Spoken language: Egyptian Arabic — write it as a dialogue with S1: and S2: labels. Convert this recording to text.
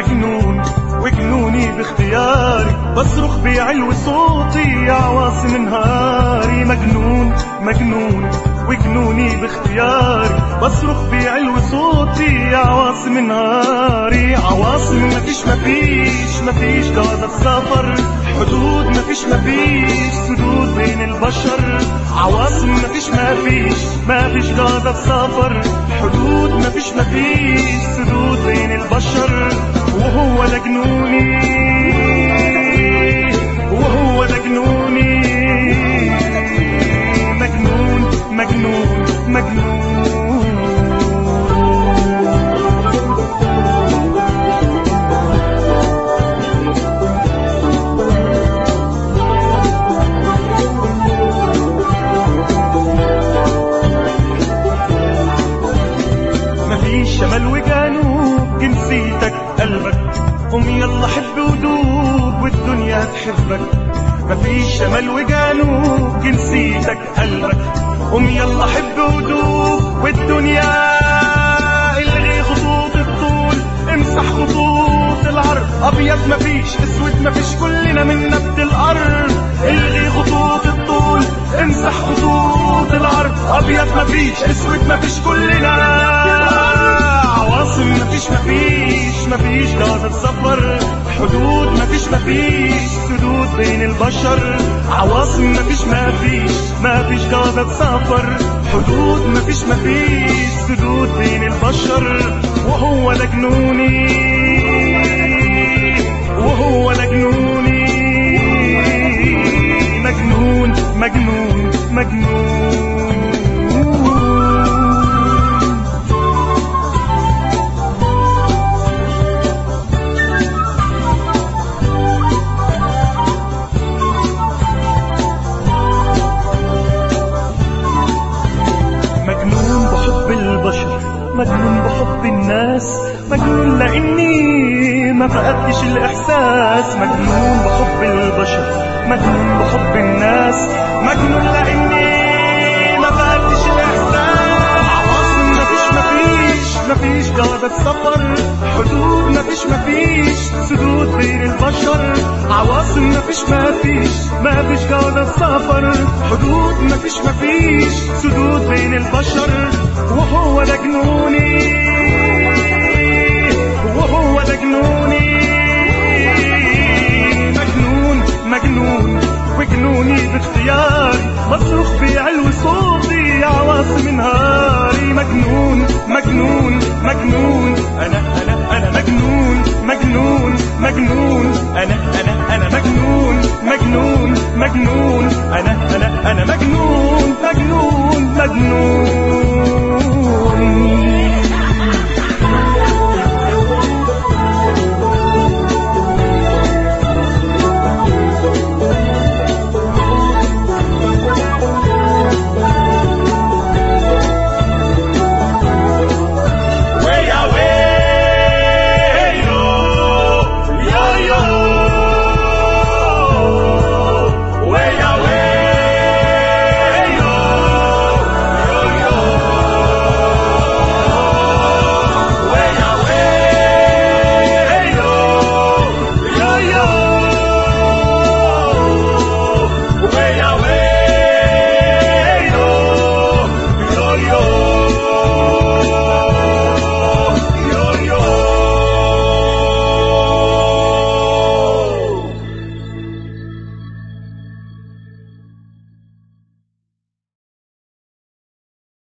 S1: مجنون وجنوني باختياري بصرخ بعلو صوتي يا عواصم نهاري مجنون مجنون وجنوني باختياري بصرخ بعلو صوتي يا عواصم نهاري عواصم مفيش مفيش مفيش قاعدة سفر حدود مفيش مفيش سدود بين البشر عواصم مفيش مفيش مفيش قاعدة سفر حدود مفيش مفيش سدود بين البشر وهو ده جنوني وهو ده جنوني مجنون مجنون مجنون مفيش شمال وجنوب جنسيتك قلبك قوم يلا حب ودوب والدنيا تحبك مفيش شمال وجنوب جنسيتك قلبك قوم يلا حب ودوب والدنيا الغي خطوط الطول امسح خطوط العرض ابيض مفيش اسود مفيش كلنا من نبت الارض الغي خطوط الطول امسح خطوط العرض ابيض مفيش اسود مفيش كلنا عواصم مفيش مفيش مفيش قاعدة سفر حدود مفيش مفيش سدود بين البشر عواصم مفيش مفيش مفيش قاعدة سفر حدود مفيش مفيش سدود بين البشر وهو ده جنوني وهو ده جنوني مجنون مجنون مجنون مجنون بحب البشر مجنون بحب الناس مجنون لاني ما فقدتش الاحساس مجنون بحب البشر مجنون بحب الناس مجنون لاني ما فقدتش الاحساس عواصم مفيش مفيش مفيش قاعدة سفر حدود مفيش مفيش سدود بين البشر عواصم مفيش مفيش مفيش قاعدة سفر حدود مفيش مفيش سدود بين البشر وهو ده جنوني وهو ده جنوني مجنون مجنون وجنوني باختياري بصرخ بعلو صوتي يا عواصم نهاري مجنون مجنون مجنون انا انا انا مجنون مجنون مجنون انا انا انا مجنون مجنون مجنون انا انا انا مجنون مجنون مجنون